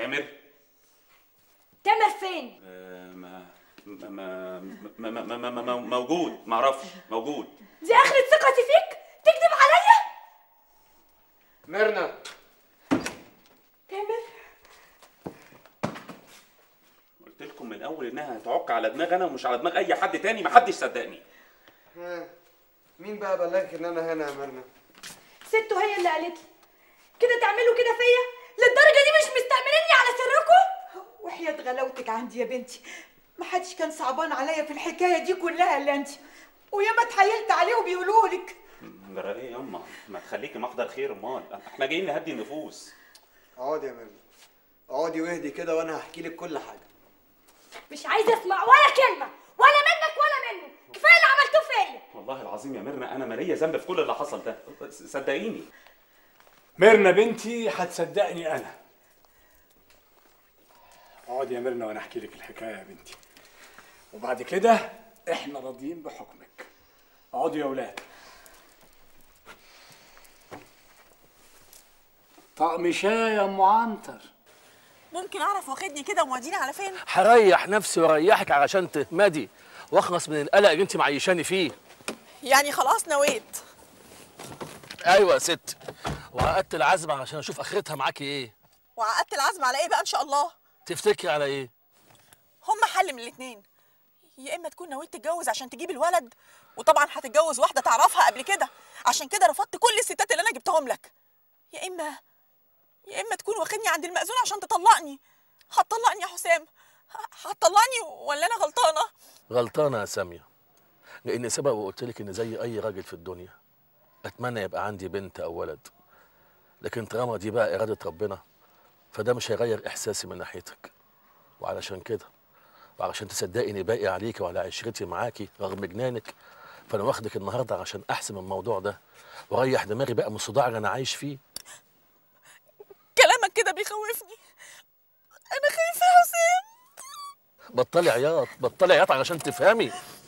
تامر تامر فين آه، ما ما ما ما ما ما ما ما موجود ما اعرفش موجود دي اخرة ثقتي فيك تكذب عليا ميرنا تامر قلت لكم من الاول انها هتعك على دماغ انا ومش على دماغ اي حد تاني ما حدش صدقني ها مين بقى بلغك ان انا هنا يا ميرنا سته هي اللي قالت لي كده تعملوا كده فيا للدرجه دي مش مستأمنيني على سركم وحياة غلاوتك عندي يا بنتي ما حدش كان صعبان عليا في الحكايه دي كلها الا انت وياما اتحايلت عليهم بيقولوا لك جرى ايه ياما ما تخليكي محضر خير امال احنا جايين نهدي النفوس اقعدي يا ميرنا اقعدي واهدي كده وانا هحكي لك كل حاجه مش عايزه اسمع ولا كلمه ولا منك ولا منه كفايه اللي عملتوه فيا والله العظيم يا ميرنا انا مالية ذنب في كل اللي حصل ده صدقيني ميرنا بنتي هتصدقني انا اقعدي يا ميرنا وانا احكي لك الحكايه يا بنتي وبعد كده احنا راضيين بحكمك اقعدوا يا ولاد طقم شاي يا ام عنتر ممكن اعرف واخدني كده وموديني على فين هريح نفسي واريحك علشان تهمدي واخلص من القلق اللي انت معيشاني فيه يعني خلاص نويت ايوه يا ست وعقدت العزم عشان اشوف اخرتها معاكي ايه وعقدت العزم على ايه بقى ان شاء الله تفتكري على ايه هم حل من الاتنين يا اما تكون نويت تتجوز عشان تجيب الولد وطبعا هتتجوز واحده تعرفها قبل كده عشان كده رفضت كل الستات اللي انا جبتهم لك يا اما يا اما تكون واخدني عند المأذون عشان تطلقني هتطلقني يا حسام ه- هتطلقني ولا انا غلطانه غلطانه يا ساميه لان سبق وقلت لك ان زي اي راجل في الدنيا اتمنى يبقى عندي بنت او ولد لكن طالما دي بقى اراده ربنا فده مش هيغير احساسي من ناحيتك وعلشان كده وعلشان تصدقي اني باقي عليكي وعلى عشرتي معاكي رغم جنانك فانا واخدك النهارده عشان احسم الموضوع ده واريح دماغي بقى من الصداع اللي انا عايش فيه كلامك كده بيخوفني انا خايفه يا حسام بطلي عياط بطلي عياط علشان تفهمي